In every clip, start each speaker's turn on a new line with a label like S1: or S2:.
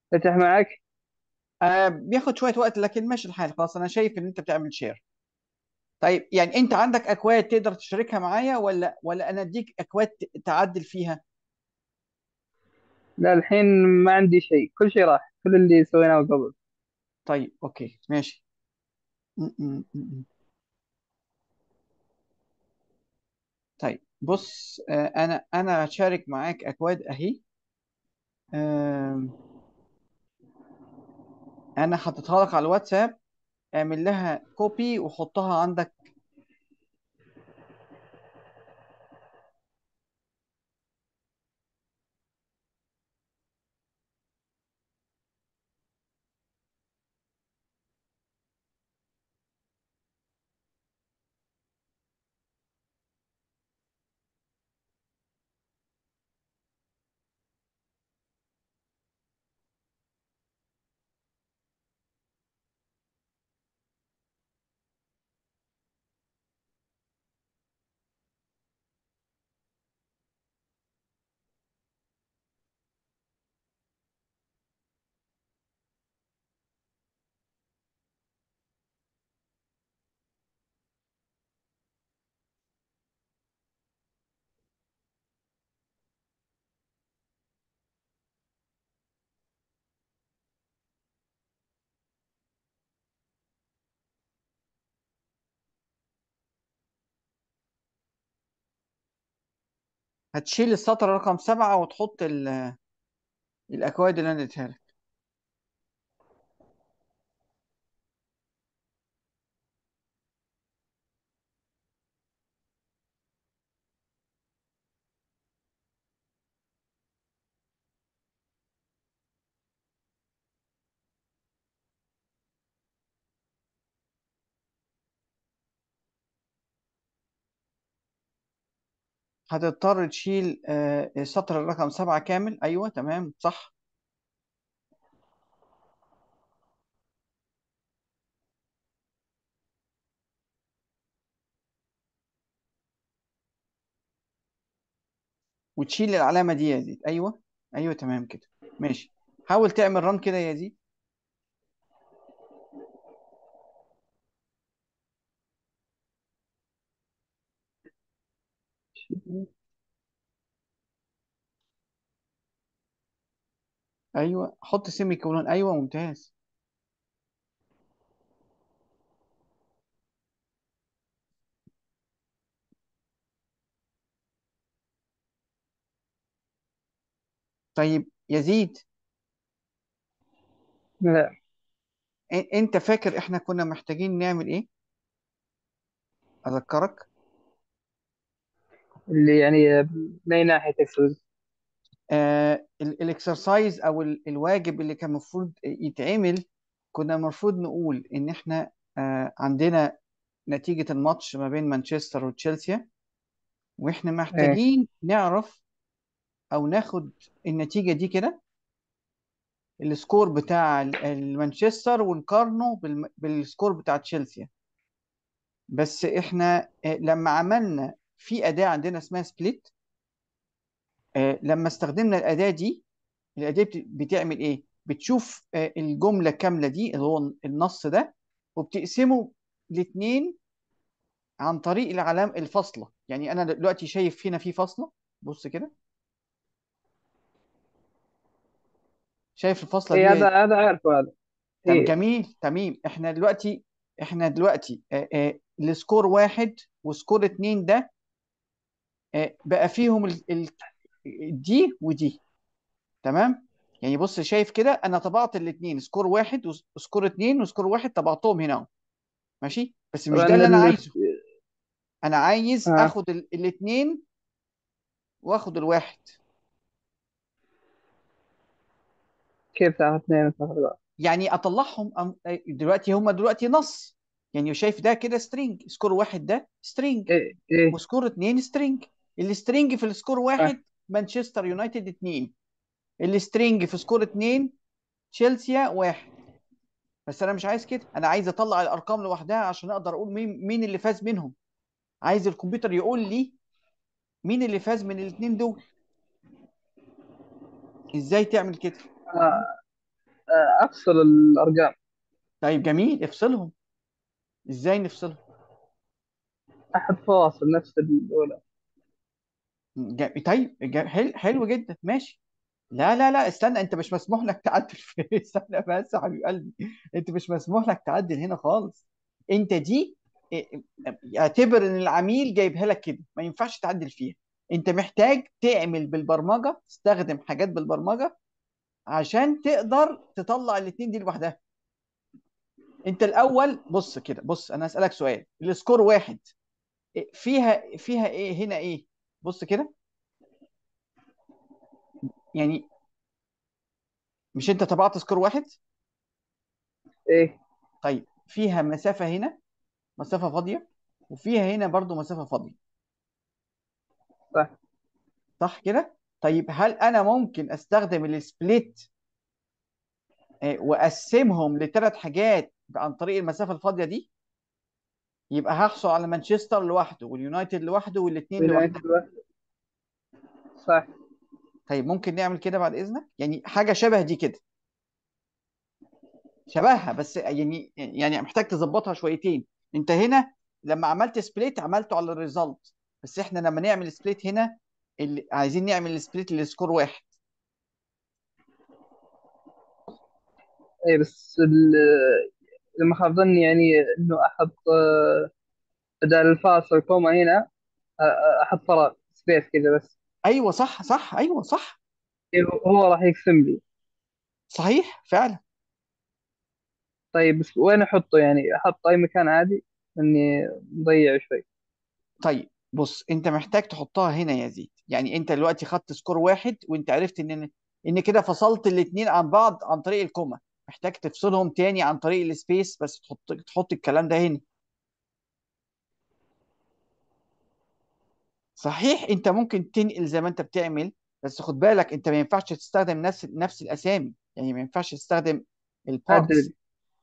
S1: فتح معك
S2: آه بياخد شويه وقت لكن ماشي الحال خلاص انا شايف ان انت بتعمل شير طيب يعني انت عندك اكواد تقدر تشاركها معايا ولا ولا انا اديك اكواد ت- تعدل فيها
S1: لا الحين ما عندي شيء كل شيء راح كل اللي سويناه قبل
S2: طيب اوكي ماشي م- م- م- م. طيب بص آه انا انا هشارك معاك اكواد اهي آه انا حطيتها لك على الواتساب اعمل لها كوبي وحطها عندك هتشيل السطر رقم سبعة وتحط ال- الاكواد اللي انا اديتها لك هتضطر تشيل آه، السطر الرقم سبعة كامل ايوه تمام صح وتشيل العلامة دي يا يزيد ايوه ايوه تمام كده ماشي حاول تعمل ران كده يا يزيد ايوه حط سيمي كولون ايوه ممتاز طيب يزيد
S1: لا
S2: إ- انت فاكر احنا كنا محتاجين نعمل ايه اذكرك
S1: اللي يعني من أي ناحية تقصد
S2: آه الاكسرسايز او ال- الواجب اللي كان المفروض يتعمل كنا المفروض نقول ان احنا آه عندنا نتيجة الماتش ما بين مانشستر وتشيلسي واحنا
S1: إيه
S2: محتاجين نعرف او ناخد النتيجة دي كده السكور بتاع ال- المانشستر ونقارنه بالم- بالسكور بتاع تشيلسي بس احنا آه، لما عملنا في أداة عندنا اسمها سبليت لما استخدمنا الأداة دي الأداة بت- بتعمل ايه بتشوف آه، الجملة كاملة دي اللي هو النص ده وبتقسمه لاتنين عن طريق العلام الفاصلة يعني انا دلوقتي شايف هنا في فاصلة بص كده شايف الفاصلة
S1: إيه
S2: دي
S1: هذا هذا عارفه هذا
S2: طب
S1: إيه
S2: جميل تمام احنا دلوقتي احنا دلوقتي آه، آه، السكور واحد وسكور اتنين ده آه، بقى فيهم ال- ال- دي ودي تمام يعني بص شايف كده انا طبعت الاثنين سكور واحد وسكور اتنين وسكور واحد طبعتهم هنا اهو ماشي بس مش
S1: طبعا
S2: ده اللي انا
S1: ال...
S2: عايزه انا عايز
S1: آه.
S2: اخد الاثنين واخد الواحد
S1: كيف تاخذ اثنين وتاخذ واحد
S2: يعني اطلعهم أم- دلوقتي هم دلوقتي نص يعني شايف ده كده سترينج سكور واحد ده سترينج
S1: إيه إيه
S2: وسكور اتنين سترينج السترينج في السكور
S1: آه.
S2: واحد مانشستر يونايتد اتنين السترينج في سكور اتنين تشيلسيا واحد بس انا مش عايز كده انا عايز اطلع الارقام لوحدها عشان اقدر اقول مين مين اللي فاز منهم عايز الكمبيوتر يقول لي مين اللي فاز من الاتنين دول ازاي تعمل كده
S1: آه. آه، افصل الارقام
S2: طيب جميل افصلهم ازاي نفصلهم
S1: احد فواصل نفس الاولى
S2: ج- طيب ج- حلو حلو جدا ماشي لا لا لا استنى انت مش مسموح لك تعدل في استنى بس يا حبيب قلبي انت مش مسموح لك تعدل هنا خالص انت دي اه، اه، اعتبر ان العميل جايبها لك كده ما ينفعش تعدل فيها انت محتاج تعمل بالبرمجه تستخدم حاجات بالبرمجه عشان تقدر تطلع الاتنين دي لوحدها انت الاول بص كده بص انا هسألك سؤال السكور واحد اه، فيها فيها ايه هنا ايه بص كده يعني مش انت طبعت سكور واحد
S1: ايه
S2: طيب فيها مسافة هنا مسافة فاضية وفيها هنا برضو مسافة فاضية
S1: صح
S2: صح كده طيب هل انا ممكن استخدم السبليت آه، واقسمهم لثلاث حاجات عن طريق المسافة الفاضية دي يبقى هحصل على مانشستر لوحده واليونايتد لوحده والاثنين لوحدهم
S1: يونايتد واحد. صح
S2: طيب ممكن نعمل كده بعد اذنك يعني حاجة شبه دي كده شبهها بس يعني يعني محتاج تظبطها شويتين انت هنا لما عملت سبليت عملته على الريزلت بس احنا لما نعمل سبليت هنا اللي عايزين نعمل سبليت للسكور واحد
S1: ايه بس ال- لما خاب ظني يعني انه احط آه، بدل الفاصل كوما هنا آه، آه، احط فراغ سبيس كذا بس
S2: ايوه صح صح ايوه صح
S1: إيه، هو راح يقسم لي
S2: صحيح فعلا
S1: طيب بس وين احطه يعني احط اي مكان عادي اني مضيع شوي
S2: طيب بص انت محتاج تحطها هنا يا زيد يعني انت دلوقتي خدت سكور واحد وانت عرفت ان ان كده فصلت الاثنين عن بعض عن طريق الكوما محتاج تفصلهم تاني عن طريق السبيس بس تحط تحط الكلام ده هنا صحيح انت ممكن تنقل زي ما انت بتعمل بس خد بالك انت ما ينفعش تستخدم نفس نفس الاسامي يعني ما ينفعش تستخدم البارتس
S1: عدل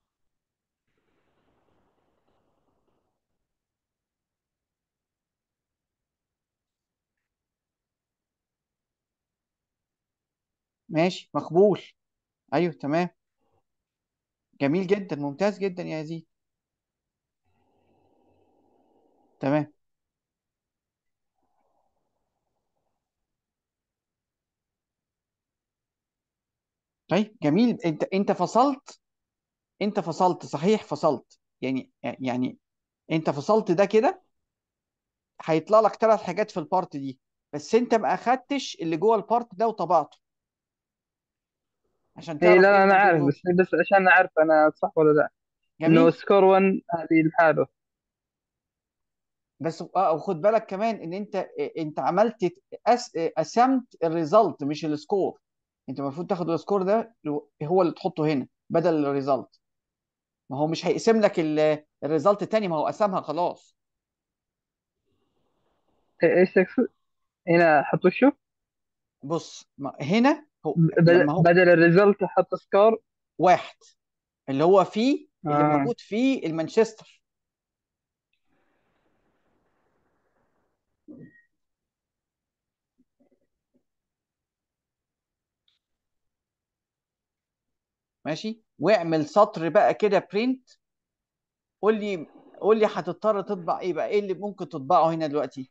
S2: ماشي مقبول ايوه تمام جميل جدا ممتاز جدا يا يزيد تمام طيب جميل انت انت فصلت انت فصلت صحيح فصلت يعني يعني انت فصلت ده كده هيطلع لك ثلاث حاجات في البارت دي بس انت ما اخدتش اللي جوه البارت ده وطبعته عشان
S1: اي لا
S2: تعرف ايه
S1: لا
S2: اللي
S1: انا
S2: موجود
S1: عارف
S2: جوه
S1: بس بس عشان اعرف انا صح ولا لا انه
S2: جميل
S1: سكور 1 هذه لحاله
S2: بس اه وخد بالك كمان ان انت انت عملت أس... قسمت الريزلت مش السكور انت المفروض تاخد السكور ده هو اللي تحطه هنا بدل الريزلت ما هو مش هيقسم لك ال- الريزلت التاني ما هو قسمها خلاص
S1: إيه- ايش تقصد هنا احط وشو
S2: بص ما هنا هو
S1: بدل
S2: لما هو
S1: بدل الريزلت احط سكور
S2: واحد اللي هو فيه اللي
S1: اه
S2: موجود فيه المانشستر ماشي واعمل سطر بقى كده برنت قول لي قول لي هتضطر تطبع ايه بقى ايه اللي ممكن تطبعه هنا دلوقتي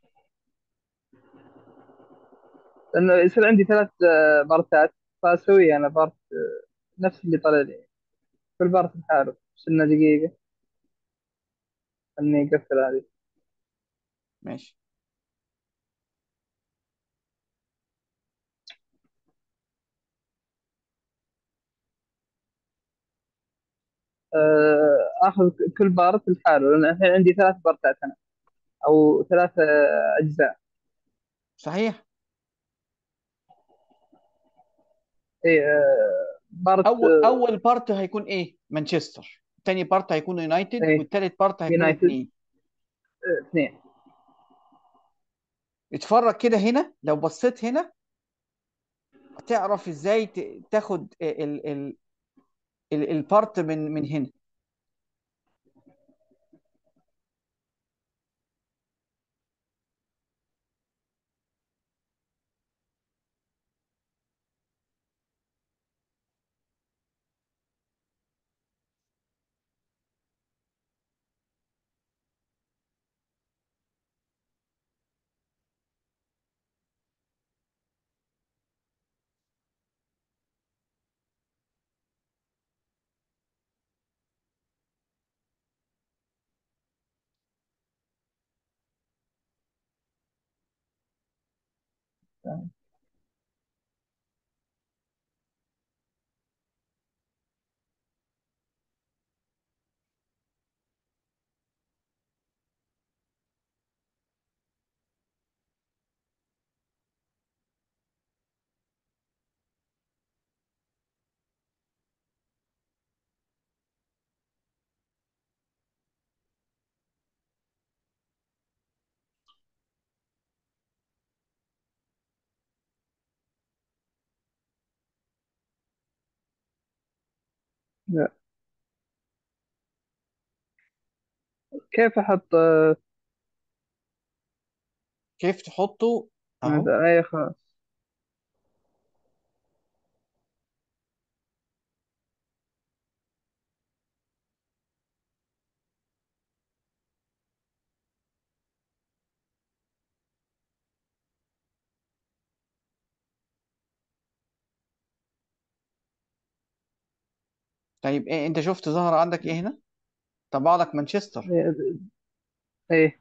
S1: لانه يصير عندي ثلاث آه، بارتات فاسوي انا بارت آه، نفس اللي طلع لي كل بارت لحاله استنى دقيقة خلني اقفل هذه
S2: ماشي
S1: آه، اخذ كل بارت لحاله لان الحين عندي ثلاث بارتات انا او ثلاث آه، اجزاء
S2: صحيح
S1: اي آه، بارت
S2: اول اول بارت هيكون ايه مانشستر تاني بارت هيكون يونايتد
S1: اي
S2: والتالت بارت هيكون
S1: يونايتد
S2: اتنين
S1: آه، اثنين
S2: اتفرج كده هنا لو بصيت هنا تعرف ازاي ت- تاخد ال ال ال البارت من من هنا
S1: لا كيف أحط آه،
S2: كيف تحطه اهو
S1: هذا أي خلاص
S2: طيب إيه انت شفت ظهر عندك ايه هنا طبع لك مانشستر
S1: إيه إيه.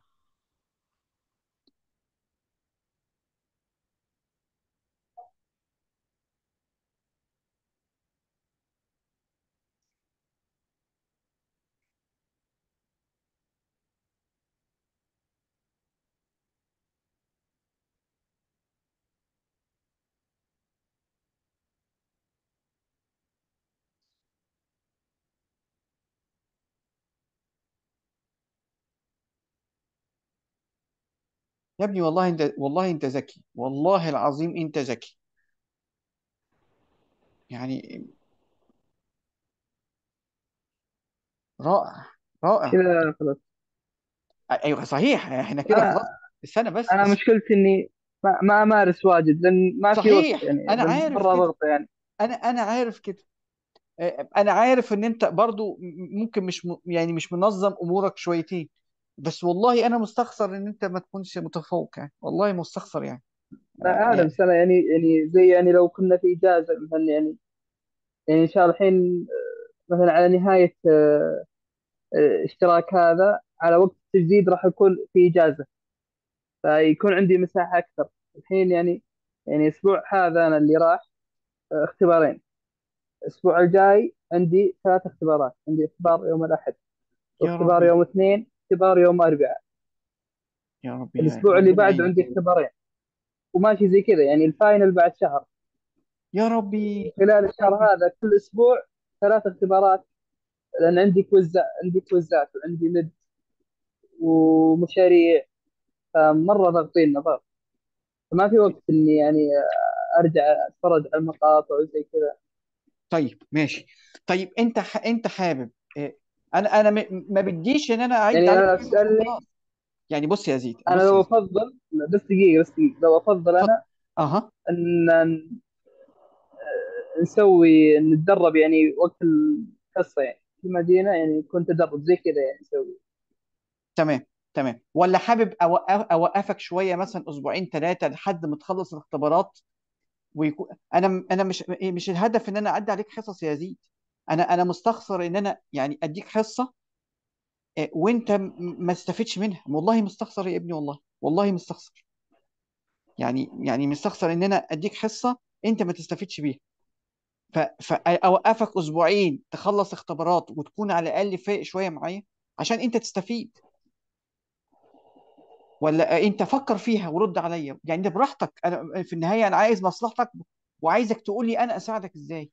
S2: يا ابني والله انت والله انت ذكي والله العظيم انت ذكي يعني رائع رائع
S1: كذا خلاص
S2: ايوه صحيح احنا كده خلاص
S1: أنا
S2: استنى بس
S1: أنا
S2: بس
S1: مشكلتي إني ما, ما أمارس واجد لأن ما في وقت
S2: صحيح
S1: يعني
S2: انا
S1: لأن
S2: عارف
S1: مرة
S2: كده
S1: ضغط يعني
S2: انا انا عارف كده آه، انا عارف ان انت برضو م- ممكن مش م- يعني مش منظم امورك شويتين بس والله انا مستخسر ان انت ما تكونش متفوق يعني والله مستخسر يعني
S1: لا
S2: آه،
S1: أعلم
S2: يعني
S1: سنة يعني يعني زي يعني لو كنا في إجازة مثلا يعني يعني إن شاء الله الحين آه، مثلا على نهاية آه، آه، اشتراك هذا على وقت التجديد راح يكون في إجازة فيكون عندي مساحة أكثر الحين يعني يعني الأسبوع هذا أنا اللي راح آه، اختبارين الأسبوع الجاي عندي ثلاث اختبارات عندي اختبار يوم الأحد
S2: يا
S1: واختبار
S2: ربي
S1: يوم الاثنين اختبار يوم الأربعاء
S2: يا ربي يا
S1: الأسبوع اللي
S2: ربنا
S1: بعده
S2: يعينك
S1: عندي اختبارين وماشي زي كذا يعني الفاينل بعد شهر
S2: يا ربي
S1: خلال
S2: يا
S1: الشهر
S2: ربي
S1: هذا كل أسبوع ثلاث اختبارات لأن عندي كويزات عندي كويزات وعندي مد ومشاريع فمرة ضاغطين ضغط فما في وقت إني يعني أرجع أتفرج على المقاطع وزي كذا
S2: طيب ماشي طيب انت ح... انت حابب آه، انا انا م... ما بديش ان انا اعد
S1: يعني
S2: عليك
S1: أنا لو
S2: حصص
S1: تسألني
S2: وخلاص يعني بص يا زيد
S1: أنا
S2: بص يا
S1: لو
S2: زيد
S1: أفضل بس دقيقة بس دقيقة لو أفضل
S2: اتفضل
S1: أنا
S2: اها
S1: أن نسوي نتدرب يعني وقت الحصة يعني في المدينة يعني يكون تدرب زي كذا يعني نسوي
S2: تمام تمام ولا حابب أوقف اوقفك شويه مثلا اسبوعين ثلاثه لحد ما تخلص الاختبارات ويكون انا انا مش مش الهدف ان انا اعدي عليك حصص يا زيد انا انا مستخسر ان انا يعني اديك حصه آه، وانت م- ما تستفدش منها والله مستخسر يا ابني والله والله مستخسر يعني يعني مستخسر ان انا اديك حصه انت ما تستفدش بيها ف- فاوقفك اسبوعين تخلص اختبارات وتكون على الاقل فايق شويه معايا عشان انت تستفيد ولا انت فكر فيها ورد عليا يعني ده براحتك انا في النهايه انا عايز مصلحتك وعايزك تقول لي انا اساعدك ازاي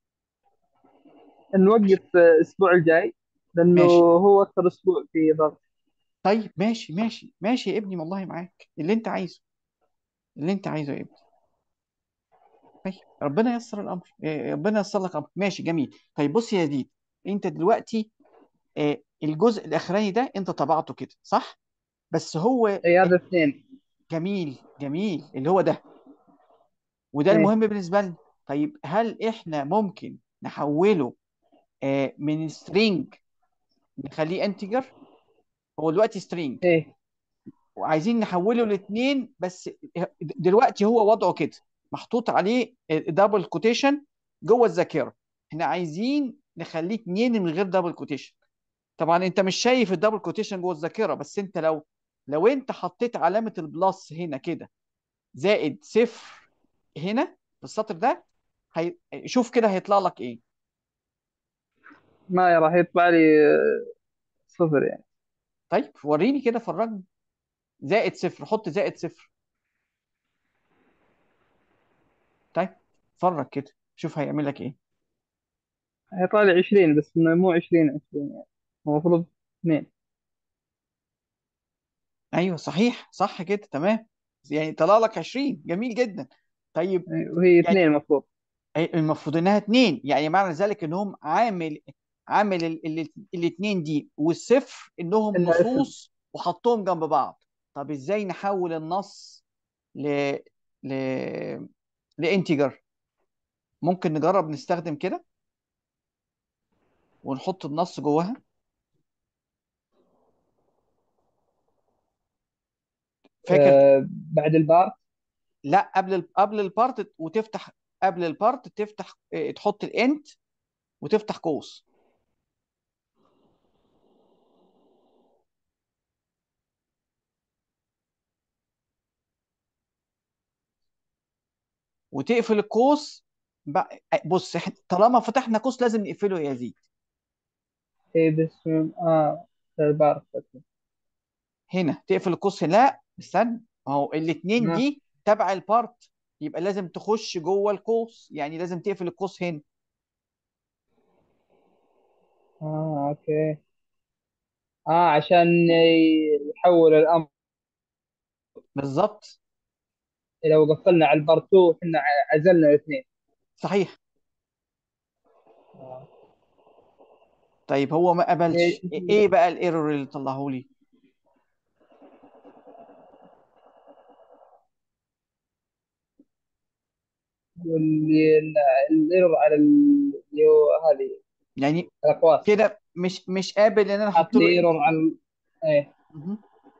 S1: نوقف الأسبوع الجاي لأنه
S2: ماشي
S1: هو أكثر أسبوع في ضغط
S2: طيب ماشي ماشي ماشي يا ابني والله معاك اللي انت عايزه اللي انت عايزه يا ابني ماشي ربنا ييسر الامر إيه، ربنا ييسر لك امر ماشي جميل طيب بص يا زيد انت دلوقتي آه، الجزء الاخراني ده انت طبعته كده صح بس هو آه،
S1: أي هذا اثنين
S2: جميل جميل اللي هو ده وده
S1: إيه
S2: المهم بالنسبه لنا طيب هل احنا ممكن نحوله آه، من سترينج نخليه انتجر هو دلوقتي سترينج
S1: إيه
S2: وعايزين نحوله لاثنين بس دلوقتي هو وضعه كده محطوط عليه دبل كوتيشن جوه الذاكره احنا عايزين نخليه اتنين من غير دبل كوتيشن طبعا انت مش شايف الدبل كوتيشن جوه الذاكره بس انت لو لو انت حطيت علامه البلس هنا كده زائد صفر هنا في السطر ده هي... شوف كده هيطلع لك ايه
S1: ما راح يطلع لي آه، صفر يعني
S2: طيب وريني كده فرجني زائد صفر حط زائد صفر طيب فرج كده شوف هيعمل لك ايه
S1: هيطلع لي 20 بس إنه مو 20 20 يعني هو المفروض اثنين
S2: ايوه صحيح صح كده تمام يعني طلع لك 20 جميل جدا طيب
S1: إيه، وهي
S2: يعني
S1: اثنين المفروض
S2: المفروض انها اتنين يعني معنى ذلك انهم عامل عامل ال- ال- الاتنين دي والصفر انهم
S1: انها اسم
S2: نصوص وحطهم جنب بعض طب ازاي نحول النص ل ل لانتجر ممكن نجرب نستخدم كده ونحط النص جواها فاكر
S1: آه بعد البار
S2: لا قبل ال... قبل البارت وتفتح قبل البارت تفتح اه، تحط الانت وتفتح قوس وتقفل القوس بق- بص احنا طالما فتحنا قوس لازم نقفله يا يزيد
S1: اي بس اه البار
S2: هنا تقفل القوس هنا لا استنى ما هو الاثنين
S1: آه.
S2: دي تبع البارت يبقى لازم تخش جوه القوس يعني لازم تقفل القوس هنا
S1: اه اوكي اه عشان يحول الامر
S2: بالظبط
S1: لو قفلنا على البار 2 احنا عزلنا الاثنين
S2: صحيح
S1: آه.
S2: طيب هو ما قبلش
S1: إيه-
S2: ايه بقى الايرور اللي طلعه لي
S1: واللي الايرور على ال- اللي هو هذه
S2: يعني
S1: الاقواس
S2: كده مش مش قابل ان انا
S1: حاط
S2: احط
S1: لي
S2: له
S1: ايرور
S2: انت
S1: على ال- ايه
S2: مهم.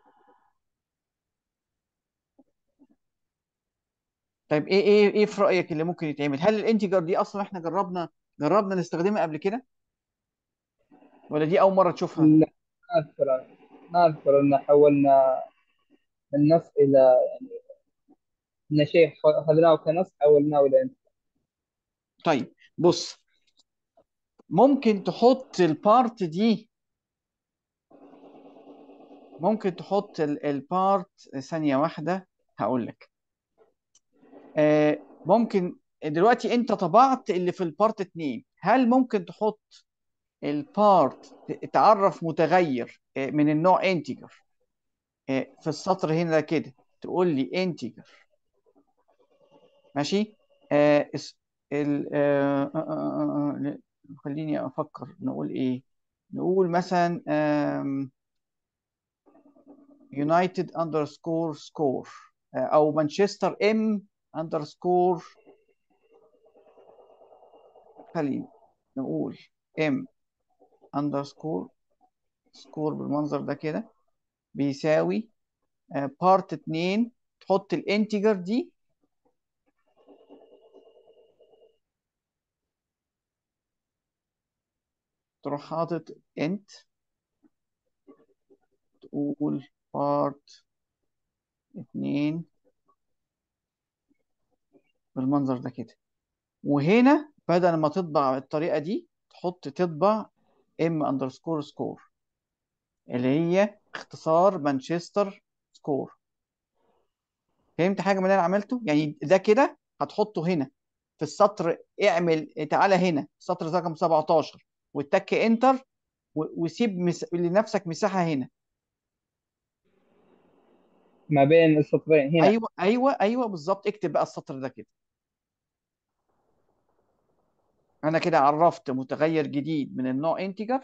S2: طيب ايه ايه ايه في رايك اللي ممكن يتعمل هل الانتجر دي اصلا احنا جربنا جربنا نستخدمها قبل كده ولا دي اول مره تشوفها
S1: لا ما اذكر ما اذكر ان حولنا من نص الى ان شيء اخذناه كنص حولناه الى انت
S2: طيب بص ممكن تحط البارت دي ممكن تحط ال- البارت ثانيه واحده هقول لك آه ممكن دلوقتي انت طبعت اللي في البارت 2 هل ممكن تحط البارت تعرف متغير آه، من النوع انتجر في السطر هنا كده تقول لي انتجر ماشي آه اس- ال آه آه آه آه آه، خليني افكر نقول ايه نقول مثلا يونايتد اندرسكور سكور او مانشستر ام اندرسكور خلينا نقول ام اندرسكور سكور بالمنظر ده كده بيساوي بارت 2 تحط الانتجر دي تروح حاطط انت تقول بارت 2 بالمنظر ده كده وهنا بدل ما تطبع بالطريقة دي تحط تطبع ام اندرسكور سكور اللي هي اختصار مانشستر سكور فهمت حاجة من اللي انا عملته يعني ده كده هتحطه هنا في السطر اعمل تعالى هنا سطر رقم 17 وتك انتر و- وسيب مس... لنفسك مساحة هنا
S1: ما بين السطرين هنا
S2: ايوه ايوه ايوه بالظبط اكتب بقى السطر ده كده انا كده عرفت متغير جديد من النوع انتجر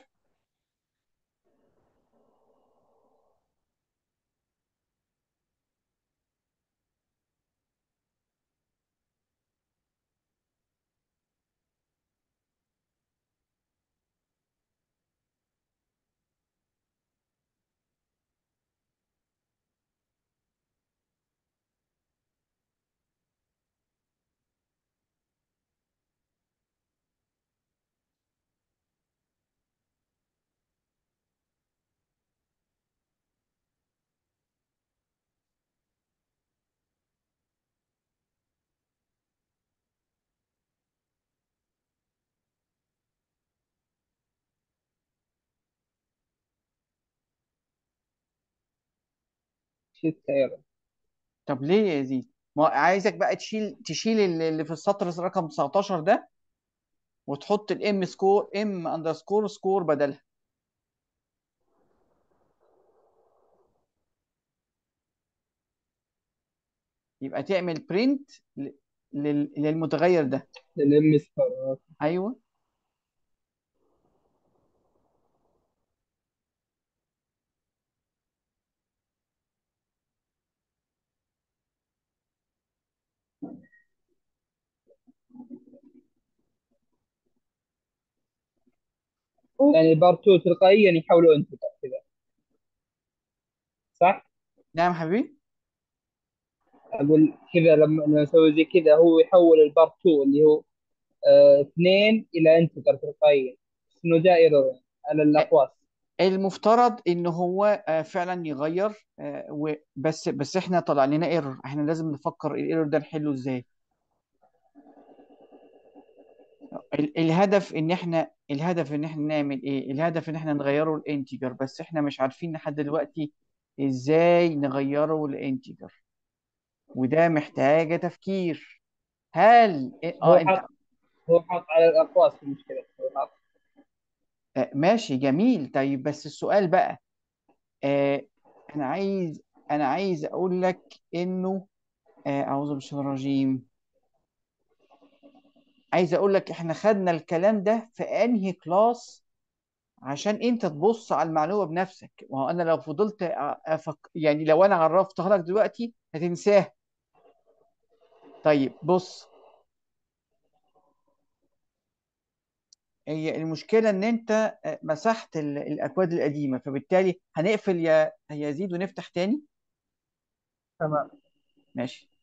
S1: شيت ايرور
S2: طب ليه يا يزيد ما عايزك بقى تشيل تشيل اللي في السطر رقم 19 ده وتحط الام سكور ام اندرسكور سكور بدلها يبقى تعمل برنت لل... للمتغير ده
S1: للام ستار
S2: ايوه
S1: يعني بار 2 تلقائيا يحولوا انتجر كذا صح؟
S2: نعم حبيبي
S1: اقول كذا لما لما نسوي زي كذا هو يحول البار 2 اللي هو آه، اثنين الى انتجر تلقائيا بس انه جاء ايرور يعني على الاقواس
S2: المفترض ان هو آه، فعلا يغير آه، و- بس بس احنا طلع لنا ايرور احنا لازم نفكر الايرور ده نحله ازاي ال- الهدف ان احنا الهدف ان احنا نعمل ايه الهدف ان احنا نغيره الانتجر بس احنا مش عارفين لحد دلوقتي ازاي نغيره الانتجر وده محتاجة تفكير هل اه
S1: هو
S2: انت
S1: حاط هو حاط على الاقواس في المشكله هو حاط
S2: آه، ماشي جميل طيب بس السؤال بقى آه انا عايز انا عايز اقول لك انه آه اعوذ بالله من الشيطان الرجيم عايز اقول لك احنا خدنا الكلام ده في انهي كلاس عشان انت تبص على المعلومه بنفسك ما هو انا لو فضلت أ- أفك... يعني لو انا عرفتها لك دلوقتي هتنساها طيب بص هي المشكله ان انت آه، مسحت ال- الاكواد القديمه فبالتالي هنقفل يا يا يزيد ونفتح تاني
S1: تمام
S2: ماشي